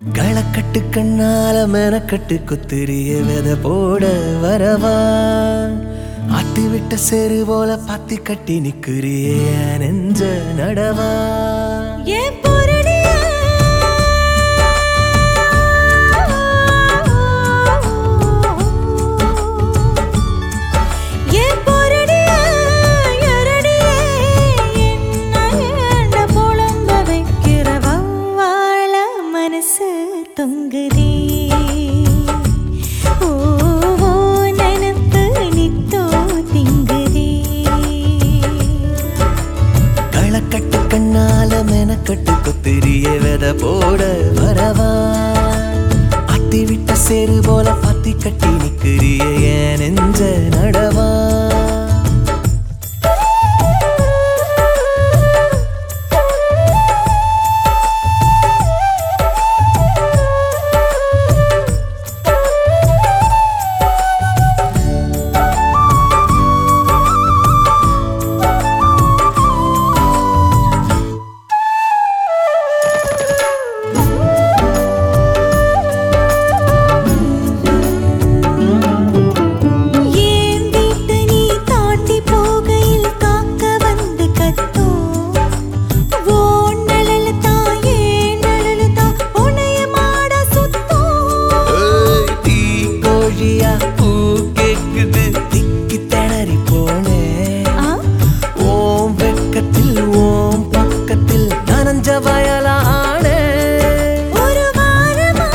களக்கட்டு கண்ணால மெனக்கட்டு குத்திரிய வித போட வரவா ஆத்தி விட்ட செரு போல பாத்தி கட்டி நிக்கிறிய நெஞ்ச நடவா ஏன் பொருளிய ஏன் பொருளிய எரடிய என்ன ஏண்ட புலம்ப வைக்கிற வவ்வாழ மனசு தொங்குதே ஓ ஓ, நினப்பு நித்தோ திங்குதே களக்கட்டு கண்ணால மெனக்கட்டு குத்திரிய வித போட வரவா ஆத்தி விட்ட செரு போல பாத்தி கட்டி நிக்கிறிய என் நெஞ்ச நடவா ஏன் வீட்டு நீ தாண்டி போகையில் காக்க வந்து கத்தோ ஓ நழலுதா ஏன் நழலுதா உனைய மாட சுத்தோ ஏய், தீ கோழியா பூ கேக்குது திக்கி திணறி போனேன் ஆ ஓம் வெக்கத்தில் ஓம் பக்கத்தில் நனஞ்ச வயலானே ஒரு வாரமா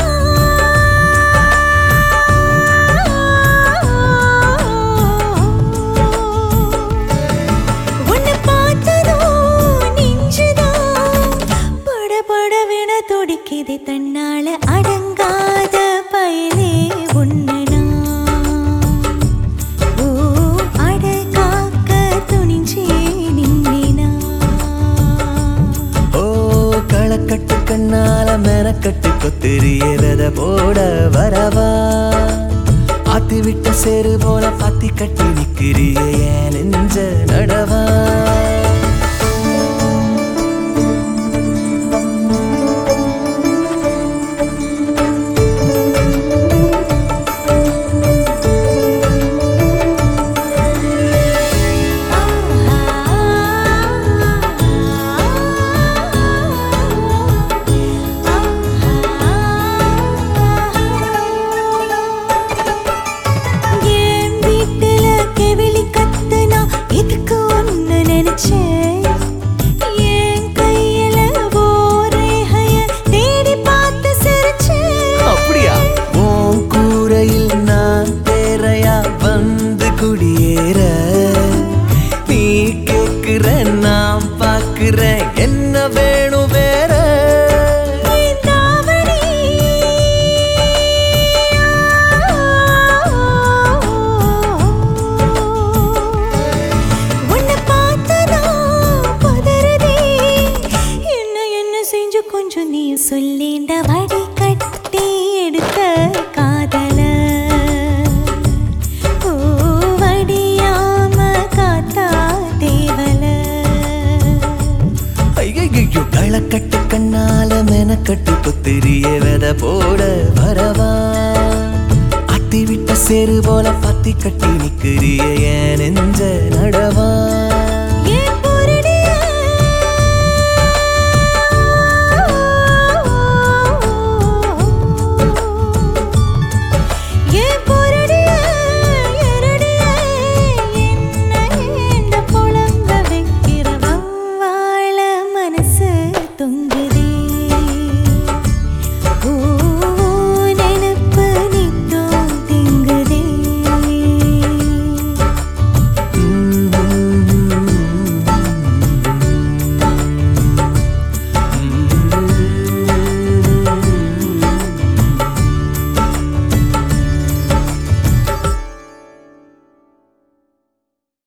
உன்னை பார்த்ததோ நெஞ்சுதான் படபடவென துடிக்குது தன்னால அடங்காத பயலே உன்னனா ஓ அட காக்க துணிஞ்சே நின்னினா ஓ களக்கட்டு கண்ணால மெனக்கட்டு கொத்திரிய வித போட வரவா ஆத்தி விட்ட சேரு போல பாத்தி கட்டி நிக்கிறிய என் நெஞ்ச நடவா என் வீட்டுல கெவிலி கத்துனா இதுக்கு ஒண்ணு நினைச்சேன் என் கையில ஓரேகைய தேடி பார்த்து சிரிச்சேன் அப்படியா உன் கூரையில் நான் தேரையா வந்து குடியேற நீ கேக்குற நான் பாக்குறேன் என்ன வேணும் வேற என் தாவணி உன்னை பார்த்ததா பதறுதே என்ன என்ன செஞ்சு கொஞ்சம் நீ சொல்லேண்ட வடி கட்டி எடுத்த காதல ஓ வடியாம காத்தா தேவல ஐயையோ களக்கட்டு கண்ணால மெனக்கட்டு குத்திரிய வித போட வரவா அத்தி விட்ட செரு போல பத்தி கட்டி நிக்கிறிய என் நெஞ்ச நடவா